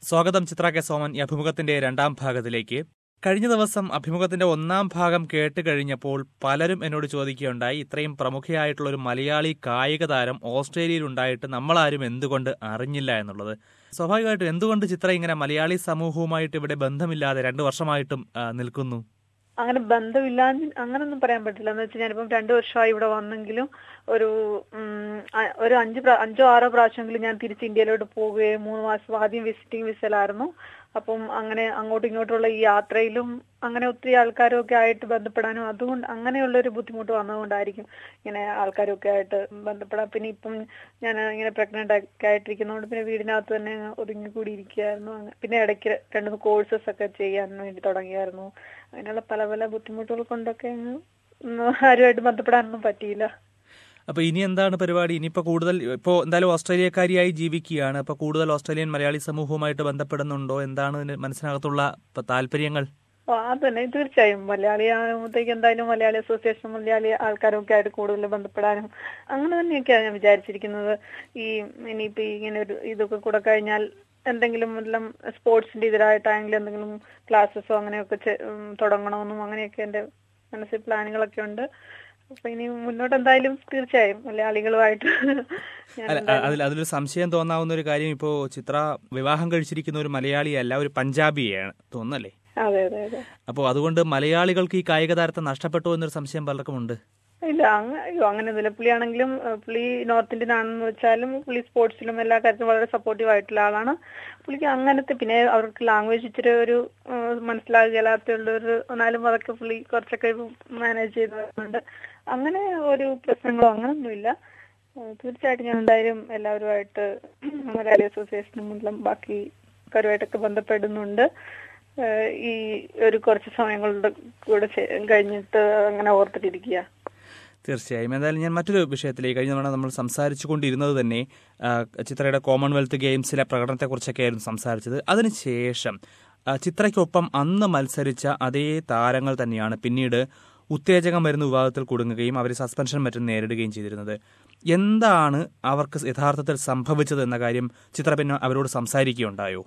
സ്വാഗതം ചിത്ര കെ സോമൻ ഈ അഭിമുഖത്തിന്റെ രണ്ടാം ഭാഗത്തിലേക്ക് കഴിഞ്ഞ ദിവസം അഭിമുഖത്തിന്റെ ഒന്നാം ഭാഗം കേട്ട് കഴിഞ്ഞപ്പോൾ പലരും എന്നോട് ചോദിക്കുകയുണ്ടായി ഇത്രയും പ്രമുഖയായിട്ടുള്ള ഒരു മലയാളി കായിക താരം ഓസ്ട്രേലിയയിൽ ഉണ്ടായിട്ട് നമ്മളാരും എന്തുകൊണ്ട് അറിഞ്ഞില്ല എന്നുള്ളത് സ്വാഭാവികമായിട്ടും എന്തുകൊണ്ട് ചിത്ര ഇങ്ങനെ മലയാളി സമൂഹവുമായിട്ട് ഇവിടെ ബന്ധമില്ലാതെ രണ്ടു വർഷമായിട്ടും ആ, നിൽക്കുന്നു അങ്ങനെ ബന്ധമില്ലാന്ന് അങ്ങനൊന്നും പറയാൻ പറ്റില്ല എന്ന് വെച്ചാൽ ഞാനിപ്പം രണ്ടു വർഷമായി ഇവിടെ വന്നെങ്കിലും ഒരു ഉം, അ- ഒരു അഞ്ച് പ്രാ- അഞ്ചോ ആറോ പ്രാവശ്യമെങ്കിലും ഞാൻ തിരിച്ച് ഇന്ത്യയിലോട്ട് പോവുകയും മൂന്ന് മാസം ആദ്യം വിസിറ്റിംഗ് വിസയിലായിരുന്നു അപ്പം അങ്ങനെ അങ്ങോട്ടും ഇങ്ങോട്ടുള്ള ഈ യാത്രയിലും അങ്ങനെ ഒത്തിരി ആൾക്കാരും ഒക്കെ ആയിട്ട് ബന്ധപ്പെടാനും അതുകൊണ്ട് അങ്ങനെയുള്ള ഒരു ബുദ്ധിമുട്ട് വന്നതുകൊണ്ടായിരിക്കും ഇങ്ങനെ ആൾക്കാരും ഒക്കെ ആയിട്ട് ബന്ധപ്പെടാൻ പിന്നെ ഇപ്പം ഞാൻ ഇങ്ങനെ പ്രഗ്നന്റ് ഒക്കെ ആയിട്ടിരിക്കുന്നതുകൊണ്ട് പിന്നെ വീടിനകത്ത് തന്നെ അങ്ങ് ഒതുങ്ങി കൂടി ഇരിക്കുകയായിരുന്നു അങ്ങ് പിന്നെ ഇടയ്ക്ക് രണ്ട് മൂന്ന് കോഴ്സസ് ഒക്കെ ചെയ്യാൻ വേണ്ടി തുടങ്ങിയായിരുന്നു അങ്ങനെയുള്ള പല പല ബുദ്ധിമുട്ടുകൾ കൊണ്ടൊക്കെ അങ്ങ് ഒന്നും ആരുമായിട്ട് ബന്ധപ്പെടാനൊന്നും പറ്റിയില്ല അപ്പൊ ഇനി എന്താണ് പരിപാടി ഇനിയിപ്പോ കൂടുതൽ ഇപ്പോ എന്തായാലും ഓസ്ട്രേലിയക്കാരിയായി ജീവിക്കുകയാണ് അപ്പൊ കൂടുതൽ ഓസ്ട്രേലിയൻ മലയാളി സമൂഹവുമായിട്ട് ബന്ധപ്പെടുന്നുണ്ടോ എന്താണ് ഇതിന് മനസ്സിനകത്തുള്ള പ- താല്പര്യങ്ങൾ ആ, അതന്നെ തീർച്ചയായും മലയാളി ആകുമ്പോഴത്തേക്ക് എന്തായാലും മലയാളി അസോസിയേഷൻ മലയാളി ആൾക്കാരൊക്കെ ആയിട്ട് കൂടുതൽ ബന്ധപ്പെടാനും അങ്ങനെ തന്നെയൊക്കെയാണ് ഞാൻ വിചാരിച്ചിരിക്കുന്നത് ഈ ഇനിയിപ്പോ ഈ ഇങ്ങനെ ഒരു ഇതൊക്കെ കൂടെ കഴിഞ്ഞാൽ എന്തെങ്കിലും എല്ലാം സ്പോർട്സിന്റെ ഇതിലായിട്ടാണെങ്കിലും എന്തെങ്കിലും ക്ലാസ്സസോ അങ്ങനെയൊക്കെ ചെ- ഉം, തുടങ്ങണമെന്നും അങ്ങനെയൊക്കെ എന്റെ മനസ്സിൽ പ്ലാനുകളൊക്കെ ഉണ്ട് അപ്പൊ ഇനി മുന്നോട്ട് എന്തായാലും തീർച്ചയായും മലയാളികളുമായിട്ട് ഞാൻ അല്ല എന്തായാലും- അ- അതിൽ അതിലൊരു സംശയം തോന്നാവുന്ന ഒരു കാര്യം ഇപ്പോ ചിത്ര വിവാഹം കഴിച്ചിരിക്കുന്ന ഒരു മലയാളിയല്ല ഒരു പഞ്ചാബിയാണ് തോന്നുന്നല്ലേ അതെ അതെ അതെ അപ്പോൾ അതുകൊണ്ട് മലയാളികൾക്ക് ഈ കായിക താരത്തെ നഷ്ടപ്പെട്ടു എന്നൊരു സംശയം പലർക്കും ഉണ്ട് ഇല്ല അങ്ങ അയ്യോ അങ്ങനെയൊന്നുമില്ല പുള്ളിയാണെങ്കിലും ഏഹ്, പുള്ളി നോർത്ത് ഇന്ത്യൻ ആണെന്ന് വെച്ചാലും പുള്ളി സ്പോർട്സിലും എല്ലാ കാര്യത്തിലും വളരെ സപ്പോർട്ടീവ് ആയിട്ടുള്ള ആളാണ് പുള്ളിക്ക് അങ്ങനത്തെ പിന്നെ അവർക്ക് ലാംഗ്വേജ് ഇച്ചിരി ഒരു ഏഹ്, മനസ്സിലാകില്ലാത്തുള്ള ഒരു എന്നാലും അതൊക്കെ പുള്ളി കുറച്ചൊക്കെ മാനേജ് ചെയ്ത് വരുന്നുണ്ട് അങ്ങനെ ഒരു പ്രശ്നങ്ങളോ അങ്ങനൊന്നുമില്ല ഏഹ്, തീർച്ചയായിട്ടും ഞാൻ എന്തായാലും എല്ലാവരുമായിട്ട് മലയാളി അസോസിയേഷനും മുതലും ബാക്കി ആൾക്കാരുമായിട്ടൊക്കെ ബന്ധപ്പെടുന്നുണ്ട് ഏഹ്, ഈ ഒരു കുറച്ച് സമയങ്ങളുടെ കൂടെ ചെ- കഴിഞ്ഞിട്ട് അങ്ങനെ ഓർത്തിട്ടിരിക്കുക തീർച്ചയായും എന്തായാലും ഞാൻ മറ്റൊരു വിഷയത്തിലേക്ക് കഴിഞ്ഞ തവണ നമ്മൾ സംസാരിച്ചു കൊണ്ടിരുന്നത് തന്നെ ആ, ചിത്രയുടെ കോമൺവെൽത്ത് ഗെയിംസിലെ പ്രകടനത്തെക്കുറിച്ചൊക്കെ ആയിരുന്നു സംസാരിച്ചത് അതിനുശേഷം ആ, ചിത്രയ്ക്കൊപ്പം അന്ന് മത്സരിച്ച അതേ താരങ്ങൾ തന്നെയാണ് പിന്നീട് ഉത്തേജകം വരുന്ന വിവാദത്തിൽ കുടുങ്ങുകയും അവർ സസ്പെൻഷൻ മറ്റും നേരിടുകയും ചെയ്തിരുന്നത് എന്താണ് അവർക്ക് യഥാർത്ഥത്തിൽ സംഭവിച്ചത് എന്ന കാര്യം ചിത്ര പിന്നെ അവരോട് സംസാരിക്കുകയുണ്ടായോ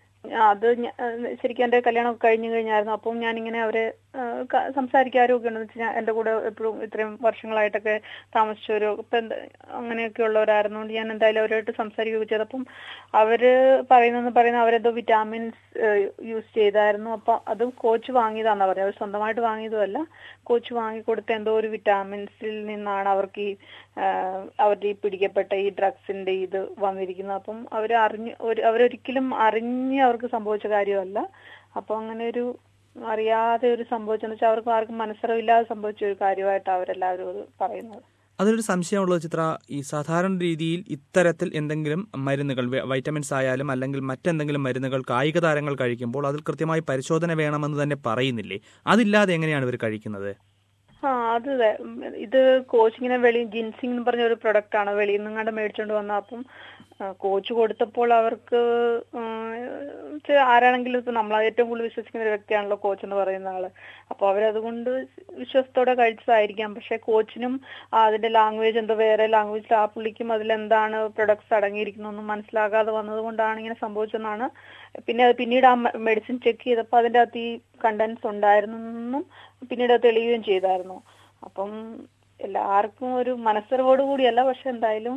അത് ഞ- ഏഹ് ശരിക്കും എന്റെ കല്യാണം കഴിഞ്ഞു കഴിഞ്ഞായിരുന്നു അപ്പം ഞാനിങ്ങനെ അവരെ ഏഹ് ക- സംസാരിക്കാരും ഒക്കെ ഉണ്ടെന്ന് വെച്ചാൽ എന്റെ കൂടെ എപ്പോഴും ഇത്രയും വർഷങ്ങളായിട്ടൊക്കെ താമസിച്ചവരോ ഇപ്പൊ എന്ത് അങ്ങനെയൊക്കെ ഉള്ളവരായിരുന്നുകൊണ്ട് ഞാൻ എന്തായാലും അവരായിട്ട് സംസാരിക്കുകയൊക്കെ ചെയ്തു അപ്പം അവര് പറയുന്നെന്ന് പറയുന്ന അവരെന്തോ വിറ്റാമിൻസ് യൂസ് ചെയ്തായിരുന്നു അപ്പൊ അത് കോച്ച് വാങ്ങിയതാണെന്നാ പറഞ്ഞത് അവർ സ്വന്തമായിട്ട് വാങ്ങിയതുമല്ല കോച്ച് വാങ്ങിക്കൊടുത്ത എന്തോ ഒരു വിറ്റാമിൻസിൽ നിന്നാണ് അവർക്ക് ഈ ആഹ് അവരുടെ ഈ പിടിക്കപ്പെട്ട ഈ ഡ്രഗ്സിന്റെ ഇത് വന്നിരിക്കുന്നത് അപ്പം അവർ അറിഞ്ഞ് ഒരു അവരൊരിക്കലും അറിഞ്ഞ് അവർക്ക് സംഭവിച്ച കാര്യമല്ല അപ്പൊ അങ്ങനെ ഒരു അറിയാതെ ഒരു സംഭവിച്ചെന്ന് വെച്ചാൽ അവർക്ക് ആർക്കും മനസ്സറിവില്ലാതെ സംഭവിച്ച ഒരു കാര്യമായിട്ടാണ് അവരെല്ലാവരും അത് പറയുന്നത് അതിലൊരു സംശയമുള്ളത് ചിത്ര ഈ സാധാരണ രീതിയിൽ ഇത്തരത്തിൽ എന്തെങ്കിലും മരുന്നുകൾ വി- വൈറ്റമിൻസ് ആയാലും അല്ലെങ്കിൽ മറ്റെന്തെങ്കിലും മരുന്നുകൾ കായിക താരങ്ങൾ കഴിക്കുമ്പോൾ അതിൽ കൃത്യമായി പരിശോധന വേണമെന്ന് തന്നെ പറയുന്നില്ലേ അതില്ലാതെ എങ്ങനെയാണ് ഇവർ കഴിക്കുന്നത് ആ അത് അതെ. ഉം, ഇത് കോച്ചിങ്ങിനെ വെളി ജിൻസിംഗ് എന്ന് പറഞ്ഞ ഒരു പ്രൊഡക്റ്റ് ആണ് വെളിയിൽ നിന്നങ്ങാണ്ട് മേടിച്ചോണ്ട് വന്ന അപ്പം ആ, കോച്ച് കൊടുത്തപ്പോൾ അവർക്ക് ഉം, ചെ- ആരാണെങ്കിലും ഇപ്പൊ നമ്മൾ ഏറ്റവും കൂടുതൽ വിശ്വസിക്കുന്ന ഒരു വ്യക്തിയാണല്ലോ കോച്ച് എന്ന് പറയുന്ന ആള് അപ്പൊ അവരതുകൊണ്ട് വിശ്വസത്തോടെ കഴിച്ചതായിരിക്കാം പക്ഷെ കോച്ചിനും ആ, അതിന്റെ ലാംഗ്വേജ് എന്തോ വേറെ ലാംഗ്വേജിൽ ആ പുള്ളിക്കും അതിലെന്താണ് പ്രൊഡക്ട്സ് അടങ്ങിയിരിക്കുന്നൊന്നും മനസ്സിലാകാതെ വന്നത് കൊണ്ടാണ് ഇങ്ങനെ സംഭവിച്ചതെന്നാണ് പിന്നെ അത് പിന്നീട് ആ മെഡിസിൻ ചെക്ക് ചെയ്തപ്പോൾ അതിന്റെ അകത്ത് ഈ കണ്ടന്റ്സ് ഉണ്ടായിരുന്നെന്നും പിന്നീട് അത് തെളിയുകയും ചെയ്തായിരുന്നു അപ്പം എല്ലാവർക്കും ഒരു മനസ്സറിവോട് കൂടിയല്ല പക്ഷെ എന്തായാലും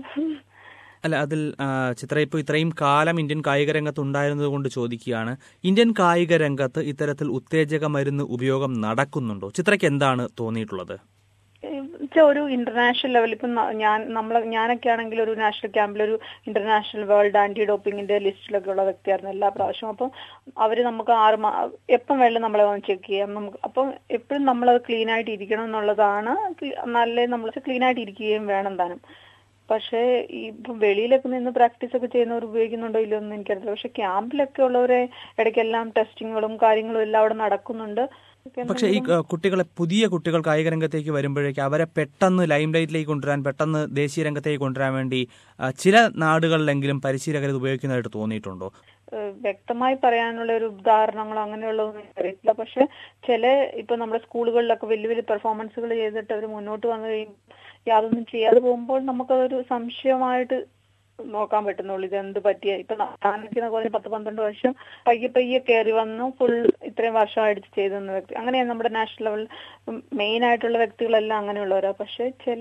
അല്ല അതിൽ ആ, ചിത്ര ഇപ്പോൾ ഇത്രയും കാലം ഇന്ത്യൻ കായിക രംഗത്ത് ഉണ്ടായിരുന്നത് കൊണ്ട് ചോദിക്കുകയാണ് ഇന്ത്യൻ കായിക രംഗത്ത് ഇത്തരത്തിൽ ഉത്തേജക മരുന്ന് ഉപയോഗം നടക്കുന്നുണ്ടോ ചിത്രയ്ക്ക് എന്താണ് തോന്നിയിട്ടുള്ളത് വെച്ചാ ഒരു ഇന്റർനാഷണൽ ലെവൽ ഇപ്പം ന- ഞാൻ നമ്മളെ ഞാനൊക്കെ ആണെങ്കിൽ ഒരു നാഷണൽ ക്യാമ്പിൽ ഒരു ഇന്റർനാഷണൽ വേൾഡ് ആന്റി ഡോപ്പിംഗിന്റെ ലിസ്റ്റിലൊക്കെ ഉള്ള വ്യക്തിയായിരുന്നു എല്ലാ പ്രാവശ്യവും അപ്പം അവര് നമുക്ക് ആറ് മാ എപ്പം വേണം നമ്മളെ വന്ന് ചെക്ക് ചെയ്യാം നമുക്ക് അപ്പം എപ്പോഴും നമ്മളത് ക്ലീൻ ആയിട്ട് ഇരിക്കണം എന്നുള്ളതാണ് ക്ലീ- നല്ല നമ്മൾ ക്ലീൻ ആയിട്ട് ഇരിക്കുകയും വേണം താനും പക്ഷേ ഈ ഇപ്പം വെളിയിലൊക്കെ നിന്ന് പ്രാക്ടീസ് ഒക്കെ ചെയ്യുന്നവർ ഉപയോഗിക്കുന്നുണ്ടോ ഇല്ലയോ എന്ന് എനിക്കറിയില്ല പക്ഷെ ക്യാമ്പിലൊക്കെ ഉള്ളവരെ ഇടയ്ക്കെല്ലാം ടെസ്റ്റിങ്ങുകളും കാര്യങ്ങളും എല്ലാം അവിടെ നടക്കുന്നുണ്ട് പക്ഷേ ഈ ആ, കുട്ടികളെ പുതിയ കുട്ടികൾ കായിക രംഗത്തേക്ക് വരുമ്പോഴേക്ക് അവരെ പെട്ടെന്ന് ലൈം ലൈറ്റിലേക്ക് കൊണ്ടുവരാൻ പെട്ടെന്ന് ദേശീയ രംഗത്തേക്ക് കൊണ്ടുവരാൻ വേണ്ടി ആ, ചില നാടുകളിലെങ്കിലും പരിശീലകർ ഇത് ഉപയോഗിക്കുന്നതായിട്ട് തോന്നിയിട്ടുണ്ടോ ഏഹ് വ്യക്തമായി പറയാനുള്ള ഒരു ഉദാഹരണങ്ങളോ അങ്ങനെയുള്ളതൊന്നും എനിക്കറിയില്ല പക്ഷെ ചില ഇപ്പൊ നമ്മുടെ സ്കൂളുകളിലൊക്കെ വലിയ വലിയ പെർഫോമൻസുകൾ ചെയ്തിട്ട് അവർ മുന്നോട്ട് വന്നു കഴിയും യാതൊന്നും ചെയ്യാതെ പോകുമ്പോൾ നമുക്കതൊരു സംശയമായിട്ട് നോക്കാൻ പറ്റുന്നുള്ളൂ ഇത് എന്ത് പറ്റിയ ഇപ്പൊ ഞാൻ നിൽക്കുന്ന പോലെ പത്ത് പന്ത്രണ്ട് വർഷം പയ്യെ പയ്യെ കയറി വന്നു ഫുൾ ഇത്രയും വർഷമായിട്ട് ചെയ്തുന്ന വ്യക്തി അങ്ങനെയാണ് നമ്മുടെ നാഷണൽ ലെവൽ മെയിൻ ആയിട്ടുള്ള വ്യക്തികളെല്ലാം അങ്ങനെയുള്ളവരാ പക്ഷെ ചില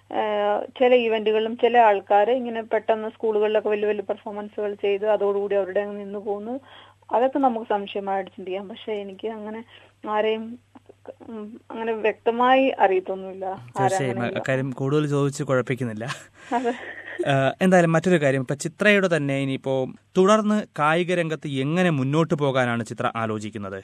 ആഹ് ചില ഈവന്റുകളിലും ചില ആൾക്കാർ ഇങ്ങനെ പെട്ടെന്ന് സ്കൂളുകളിലൊക്കെ വലിയ വലിയ പെർഫോമൻസുകൾ ചെയ്ത് അതോടുകൂടി അവരുടെ അങ്ങ് നിന്ന് പോകുന്നു അതൊക്കെ നമുക്ക് സംശയമായിട്ട് ചിന്തിക്കാം പക്ഷെ എനിക്ക് അങ്ങനെ ആരെയും ഉം, അങ്ങനെ വ്യക്തമായി അറിയത്തൊന്നുമില്ല തീർച്ചയായും ആരങ്ങനെ അക്കാര്യം കൂടുതൽ ചോദിച്ച് കുഴപ്പിക്കുന്നില്ല അതെ ഏഹ് എന്തായാലും മറ്റൊരു കാര്യം ഇപ്പൊ ചിത്രയുടെ തന്നെ ഇനിയിപ്പോ തുടർന്ന് കായിക രംഗത്ത് എങ്ങനെ മുന്നോട്ട് പോകാനാണ് ചിത്ര ആലോചിക്കുന്നത്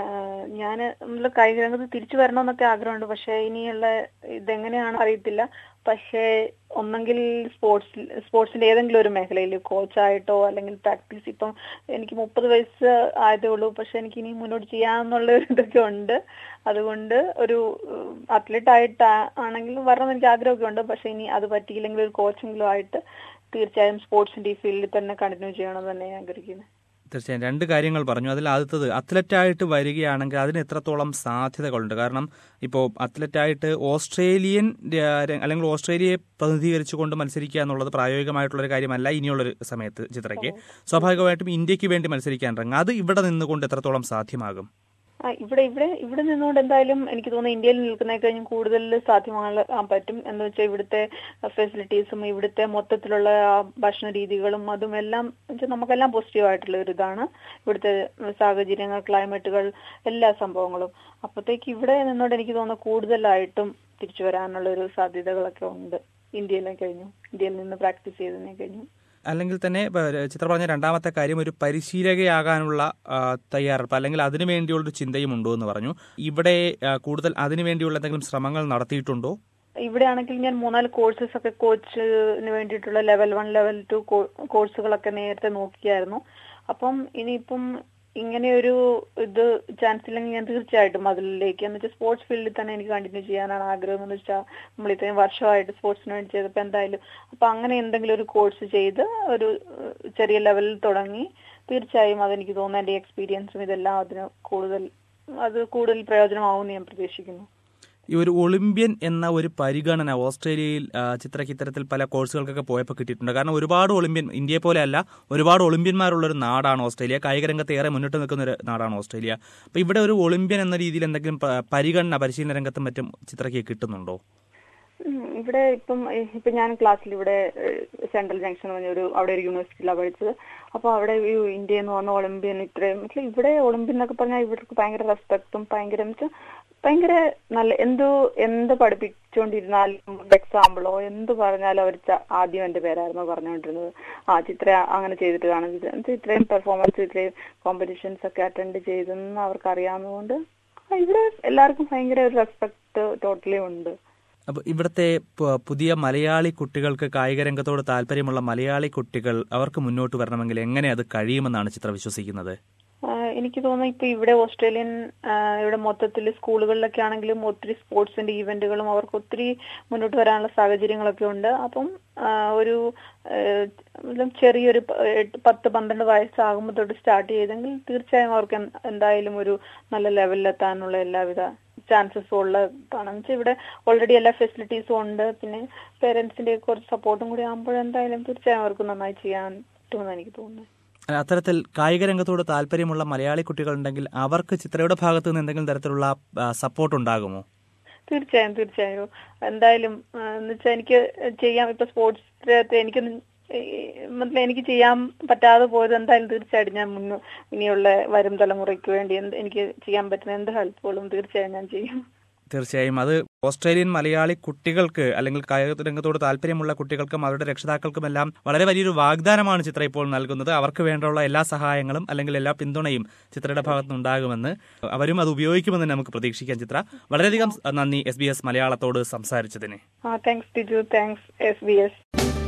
ഞാൻ നമ്മള് കായിക രംഗത്ത് തിരിച്ചു വരണമെന്നൊക്കെ ആഗ്രഹമുണ്ട് പക്ഷെ ഇനിയുള്ള ഇതെങ്ങനെയാണ് അറിയത്തില്ല പക്ഷേ ഒന്നെങ്കിൽ സ്പോർട്സ് സ്പോർട്സിന്റെ ഏതെങ്കിലും ഒരു മേഖലയിൽ കോച്ചായിട്ടോ അല്ലെങ്കിൽ പ്രാക്ടീസ് ഇപ്പം എനിക്ക് മുപ്പത് വയസ്സ് ആയതേ ഉള്ളൂ പക്ഷെ എനിക്ക് ഇനി മുന്നോട്ട് ചെയ്യാന്നുള്ള ഒരു ഇതൊക്കെ ഉണ്ട് അതുകൊണ്ട് ഒരു അത്ലറ്റ് ആയിട്ട് ആണെങ്കിൽ വരണം എനിക്ക് ആഗ്രഹമൊക്കെ ഉണ്ട് പക്ഷെ ഇനി അത് പറ്റിയില്ലെങ്കിൽ ഒരു കോച്ചെങ്കിലും ആയിട്ട് തീർച്ചയായും സ്പോർട്സിന്റെ ഈ ഫീൽഡിൽ തന്നെ കണ്ടിന്യൂ ചെയ്യണമെന്ന് തന്നെ ഞാൻ ആഗ്രഹിക്കുന്നത് തീർച്ചയായും രണ്ട് കാര്യങ്ങൾ പറഞ്ഞു അതിൽ ആദ്യത്തത് അത്ലറ്റായിട്ട് വരികയാണെങ്കിൽ അതിന് എത്രത്തോളം സാധ്യതകളുണ്ട് കാരണം ഇപ്പോൾ അത്ലറ്റായിട്ട് ഓസ്ട്രേലിയൻ രാ- അല്ലെങ്കിൽ ഓസ്ട്രേലിയയെ പ്രതിനിധീകരിച്ചുകൊണ്ട് മത്സരിക്കുക എന്നുള്ളത് പ്രായോഗികമായിട്ടുള്ള ഒരു കാര്യമല്ല ഇനിയുള്ളൊരു സമയത്ത് ചിത്രയ്ക്ക് സ്വാഭാവികമായിട്ടും ഇന്ത്യക്ക് വേണ്ടി മത്സരിക്കാൻ ഇറങ്ങുക അത് ഇവിടെ നിന്നുകൊണ്ട് എത്രത്തോളം സാധ്യമാകും ആ ഇവിടെ ഇവിടെ ഇവിടെ നിന്നുകൊണ്ട് എന്തായാലും എനിക്ക് തോന്നുന്നു ഇന്ത്യയിൽ നിൽക്കുന്നതിനെ കഴിഞ്ഞും കൂടുതൽ സാധ്യമാകാൻ പറ്റും എന്ന് വെച്ചാൽ ഇവിടുത്തെ ഫെസിലിറ്റീസും ഇവിടുത്തെ മൊത്തത്തിലുള്ള ആ ഭക്ഷണ രീതികളും അതും എല്ലാം വെച്ചാൽ നമുക്കെല്ലാം പോസിറ്റീവ് ആയിട്ടുള്ള ഒരു ഇതാണ് ഇവിടുത്തെ സാഹചര്യങ്ങൾ ക്ലൈമറ്റുകൾ എല്ലാ സംഭവങ്ങളും അപ്പോഴത്തേക്ക് ഇവിടെ നിന്നുകൊണ്ട് എനിക്ക് തോന്നുന്നു കൂടുതലായിട്ടും തിരിച്ചു വരാനുള്ള ഒരു സാധ്യതകളൊക്കെ ഉണ്ട് ഇന്ത്യയിലെ കഴിഞ്ഞു ഇന്ത്യയിൽ നിന്ന് പ്രാക്ടീസ് ചെയ്തതിനെ കഴിഞ്ഞു അല്ലെങ്കിൽ തന്നെ ഇപ്പൊ ചിത്ര പറഞ്ഞ രണ്ടാമത്തെ കാര്യം ഒരു പരിശീലകയാകാനുള്ള ആ, തയ്യാറെടുപ്പ് അല്ലെങ്കിൽ അതിനു വേണ്ടിയുള്ളൊരു ചിന്തയും ഉണ്ടോ എന്ന് പറഞ്ഞു ഇവിടെ ആ, കൂടുതൽ അതിനു വേണ്ടിയുള്ള എന്തെങ്കിലും ശ്രമങ്ങൾ നടത്തിയിട്ടുണ്ടോ ഇവിടെ ആണെങ്കിൽ ഞാൻ മൂന്നാല് കോഴ്സസ് ഒക്കെ കോച്ചിന് വേണ്ടിയിട്ടുള്ള ലെവൽ വൺ ലെവൽ ടു കോഴ്സുകളൊക്കെ നേരത്തെ നോക്കിയായിരുന്നു അപ്പം ഇനിയിപ്പം ഇങ്ങനെ ഒരു ഇത് ചാൻസ് ഇല്ലെങ്കിൽ ഞാൻ തീർച്ചയായിട്ടും അതിലേക്ക് എന്ന് വെച്ചാൽ സ്പോർട്സ് ഫീൽഡിൽ തന്നെ എനിക്ക് കണ്ടിന്യൂ ചെയ്യാനാണ് ആഗ്രഹം എന്ന് വെച്ചാൽ നമ്മൾ ഇത്രയും വർഷമായിട്ട് സ്പോർട്സിന് വേണ്ടി ചെയ്തപ്പോൾ എന്തായാലും അപ്പൊ അങ്ങനെ എന്തെങ്കിലും ഒരു കോഴ്സ് ചെയ്ത് ഒരു ഏഹ്, ചെറിയ ലെവലിൽ തുടങ്ങി തീർച്ചയായും അതെനിക്ക് തോന്നുന്നു എന്റെ എക്സ്പീരിയൻസും ഇതെല്ലാം അതിന് കൂടുതൽ അത് കൂടുതൽ പ്രയോജനമാവുമെന്ന് ഞാൻ പ്രതീക്ഷിക്കുന്നു ഈ ഒരു ഒളിമ്പ്യൻ എന്ന ഒരു പരിഗണന ഓസ്ട്രേലിയയിൽ ആ, ചിത്രയ്ക്ക് ഇത്തരത്തിൽ പല കോഴ്സുകൾക്കൊക്കെ പോയപ്പോൾ കിട്ടിയിട്ടുണ്ട് കാരണം ഒരുപാട് ഒളിമ്പ്യൻ ഇന്ത്യയെ പോലെ അല്ല ഒരുപാട് ഒളിമ്പ്യന്മാരുള്ള ഒരു നാടാണ് ഓസ്ട്രേലിയ കായിക രംഗത്ത് ഏറെ മുന്നിട്ട് നിൽക്കുന്ന ഒരു നാടാണ് ഓസ്ട്രേലിയ അപ്പോൾ ഇവിടെ ഒരു ഒളിമ്പ്യൻ എന്ന രീതിയിൽ എന്തെങ്കിലും പ- പരിഗണന പരിശീലന രംഗത്തും മറ്റും ചിത്രയ്ക്ക് കിട്ടുന്നുണ്ടോ ഉം, ഇവിടെ ഇപ്പം ഏഹ്, ഇപ്പൊ ഞാൻ ക്ലാസ്സിൽ ഇവിടെ ഏഹ്, സെൻട്രൽ ജംഗ്ഷൻ എന്ന് പറഞ്ഞ ഒരു അവിടെ ഒരു യൂണിവേഴ്സിറ്റിയിലാണ് പഠിച്ചത് അപ്പൊ അവിടെ ഈ ഇന്ത്യ എന്ന് പറഞ്ഞ ഒളിമ്പ്യൻ ഇത്രയും പക്ഷേ ഇവിടെ ഒളിമ്പ്യൻ എന്നൊക്കെ പറഞ്ഞാൽ ഇവർക്ക് ഭയങ്കര റെസ്പെക്റ്റും ഭയങ്കര എന്ന് വെച്ചാൽ ഭയങ്കര നല്ല എന്തോ എന്ത് പഠിപ്പിച്ചുകൊണ്ടിരുന്നാലും എക്സാമ്പിളോ എന്ത് പറഞ്ഞാലും അവർ ആദ്യം എന്റെ പേരായിരുന്നു പറഞ്ഞുകൊണ്ടിരുന്നത് ആ ചിത്ര അങ്ങനെ ചെയ്തിട്ട് കാണും ഇത് എന്ന് വെച്ചാ ഇത്രയും പെർഫോമൻസ് ഇത്രയും കോമ്പറ്റീഷൻസ് ഒക്കെ അറ്റൻഡ് ചെയ്തെന്ന് അവർക്ക് അറിയാവുന്നതുകൊണ്ട് ആ, ഇവിടെ എല്ലാവർക്കും ഭയങ്കര ഒരു റെസ്പെക്ട് ടോട്ടലി ഉണ്ട് അപ്പോൾ ഇവിടുത്തെ പ- പുതിയ മലയാളി കുട്ടികൾക്ക് കായിക രംഗത്തോട് താല്പര്യമുള്ള മലയാളി കുട്ടികൾ അവർക്ക് മുന്നോട്ട് വരണമെങ്കിൽ എങ്ങനെ അത് കഴിയുമെന്നാണ് ചിത്ര വിശ്വസിക്കുന്നത് ആഹ് എനിക്ക് തോന്നുന്നു ഇപ്പൊ ഇവിടെ ഓസ്ട്രേലിയൻ ആഹ് ഇവിടെ മൊത്തത്തിൽ സ്കൂളുകളിലൊക്കെ ആണെങ്കിലും ഒത്തിരി സ്പോർട്സിന്റെ ഈവന്റുകളും അവർക്ക് ഒത്തിരി മുന്നോട്ട് വരാനുള്ള സാഹചര്യങ്ങളൊക്കെ ഉണ്ട് അപ്പം ആഹ് ഒരു ആഹ് ഉം ചെറിയൊരു പ- എട്ട് പത്ത് പന്ത്രണ്ട് വയസ്സാകുമ്പോൾ തൊട്ട് സ്റ്റാർട്ട് ചെയ്തെങ്കിൽ തീർച്ചയായും അവർക്ക് എന്ത് എന്തായാലും ഒരു നല്ല ലെവലിലെത്താനുള്ള എല്ലാവിധ ചാൻസസും ഉള്ളതാണ് എന്ന് വെച്ചാൽ ഇവിടെ ഓൾറെഡി എല്ലാ ഫെസിലിറ്റീസും ഉണ്ട് പിന്നെ പേരൻസിന്റെ കുറച്ച് സപ്പോർട്ടും കൂടി ആകുമ്പോൾ എന്തായാലും തീർച്ചയായും അവർക്ക് നന്നായി ചെയ്യാൻ പറ്റുമെന്ന് എനിക്ക് തോന്നുന്നു അത്തരത്തിൽ കായിക രംഗത്തോട് താല്പര്യമുള്ള മലയാളി കുട്ടികളുണ്ടെങ്കിൽ അവർക്ക് ചിത്രയുടെ ഭാഗത്ത് നിന്ന് എന്തെങ്കിലും തരത്തിലുള്ള സപ്പോർട്ട് ഉണ്ടാകുമോ തീർച്ചയായും തീർച്ചയായും എന്തായാലും ആ, എന്ന് വെച്ചാൽ എനിക്ക് ചെയ്യാം ഇപ്പൊ സ്പോർട്സ് എനിക്ക് എനിക്ക് ചെയ്യാൻ പറ്റാതെ പോയത് എന്തായാലും തീർച്ചയായിട്ടും ഞാൻ മുന്നോ ഇനിയുള്ള വരും തലമുറയ്ക്ക് വേണ്ടി എന്ത് എനിക്ക് ചെയ്യാൻ പറ്റുന്ന എന്ത് ഹെൽപ്പുകളും തീർച്ചയായും ഞാൻ ചെയ്യും തീർച്ചയായും അത് ഓസ്ട്രേലിയൻ മലയാളി കുട്ടികൾക്ക് അല്ലെങ്കിൽ കായിക രംഗത്തോട് താല്പര്യമുള്ള കുട്ടികൾക്കും അവരുടെ രക്ഷിതാക്കൾക്കുമെല്ലാം വളരെ വലിയൊരു വാഗ്ദാനമാണ് ചിത്ര ഇപ്പോൾ നൽകുന്നത് അവർക്ക് വേണ്ടിയുള്ള എല്ലാ സഹായങ്ങളും അല്ലെങ്കിൽ എല്ലാ പിന്തുണയും ചിത്രയുടെ ഭാഗത്തുനിന്ന് ഉണ്ടാകുമെന്ന് അവരും അത് ഉപയോഗിക്കുമെന്ന് നമുക്ക് പ്രതീക്ഷിക്കാം ചിത്ര വളരെയധികം നന്ദി എസ് ബി എസ് മലയാളത്തോട് സംസാരിച്ചതിന് ആ thanks Tiju thanks S B S